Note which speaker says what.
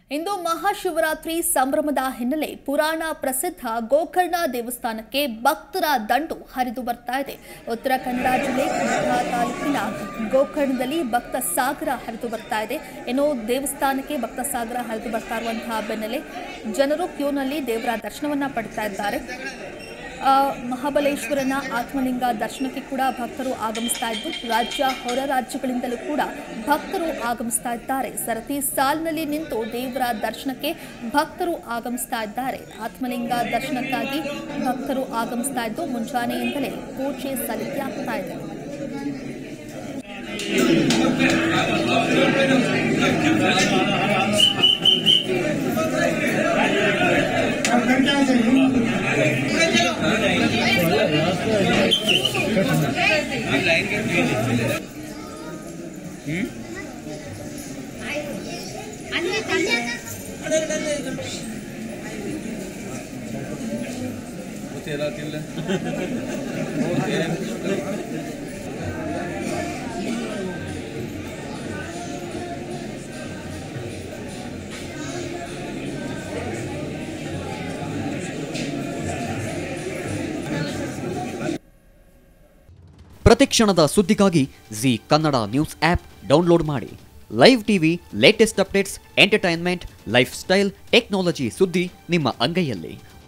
Speaker 1: ಇಂದು ಮಹಾಶಿವರಾತ್ರಿ ಸಂಭ್ರಮದ ಹಿನ್ನೆಲೆ ಪುರಾಣ ಪ್ರಸಿದ್ಧ ಗೋಕರ್ಣ ದೇವಸ್ಥಾನಕ್ಕೆ ಭಕ್ತರ ದಂಡು ಹರಿದು ಬರ್ತಾ ಇದೆ ಉತ್ತರ ಕನ್ನಡ ಜಿಲ್ಲೆ ಕುಮಟಾ ತಾಲೂಕಿನ ಗೋಕರ್ಣದಲ್ಲಿ ಭಕ್ತ ಸಾಗರ ಹರಿದು ಬರ್ತಾ ಇದೆ ಇನ್ನು ದೇವಸ್ಥಾನಕ್ಕೆ ಭಕ್ತ ಸಾಗರ ಹರಿದು ಬರ್ತಾ ಇರುವಂತಹ ಬೆನ್ನಲ್ಲೇ ಜನರು ಕ್ಯೂನಲ್ಲಿ ದೇವರ ದರ್ಶನವನ್ನ ಪಡ್ತಾ ಇದ್ದಾರೆ ಆ, ಮಹಾಬಲೇಶ್ವರನ ಆತ್ಮಲಿಂಗ ದರ್ಶನಕ್ಕೆ ಕೂಡ ಭಕ್ತರು ಆಗಮಿಸ್ತಾ ಇದ್ದು ರಾಜ್ಯ ಹೊರ ರಾಜ್ಯಗಳಿಂದಲೂ ಕೂಡ ಭಕ್ತರು ಆಗಮಿಸ್ತಾ ಇದ್ದಾರೆ ಸರತಿ ಸಾಲಿನಲ್ಲಿ ನಿಂತು ದೇವರ ದರ್ಶನಕ್ಕೆ ಭಕ್ತರು ಆಗಮಿಸ್ತಾ ಇದ್ದಾರೆ ಆತ್ಮಲಿಂಗ ದರ್ಶನಕ್ಕಾಗಿ ಭಕ್ತರು ಆಗಮಿಸ್ತಾ ಇದ್ದು ಮುಂಜಾನೆಯಿಂದಲೇ ಪೂಜೆ ಸಲ್ಲಿಕೆ ಆಗ್ತಾ ಇದೆ
Speaker 2: ಪ್ರತಿಕ್ಷಣದ ಸುದ್ದಿಗಾಗಿ Zee Kannada news app download ಮಾಡಿ live TV latest updates entertainment lifestyle technology ಸುದ್ದಿ ನಿಮ್ಮ ಅಂಗೈಯಲ್ಲಿ